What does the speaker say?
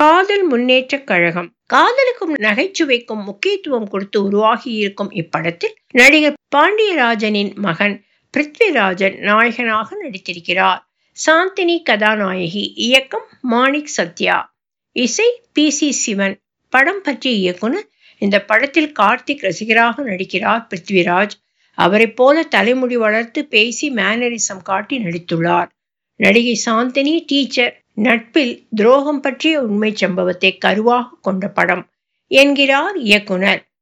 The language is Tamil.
காதல் முன்னேற்றக் கழகம் காதலுக்கும் நகைச்சுவைக்கும் முக்கியத்துவம் கொடுத்து உருவாகியிருக்கும் இப்படத்தில் நடிகர் பாண்டியராஜனின் மகன் பிருத்விராஜன் நாயகனாக நடித்திருக்கிறார் சாந்தினி கதாநாயகி இயக்கம் மாணிக் சத்யா இசை பி சி சிவன் படம் பற்றிய இயக்குனர் இந்த படத்தில் கார்த்திக் ரசிகராக நடிக்கிறார் பிருத்விராஜ் அவரைப் போல தலைமுடி வளர்த்து பேசி மேனரிசம் காட்டி நடித்துள்ளார் நடிகை சாந்தினி டீச்சர் நட்பில் துரோகம் பற்றிய உண்மை சம்பவத்தை கருவாக கொண்ட படம் என்கிறார் இயக்குனர்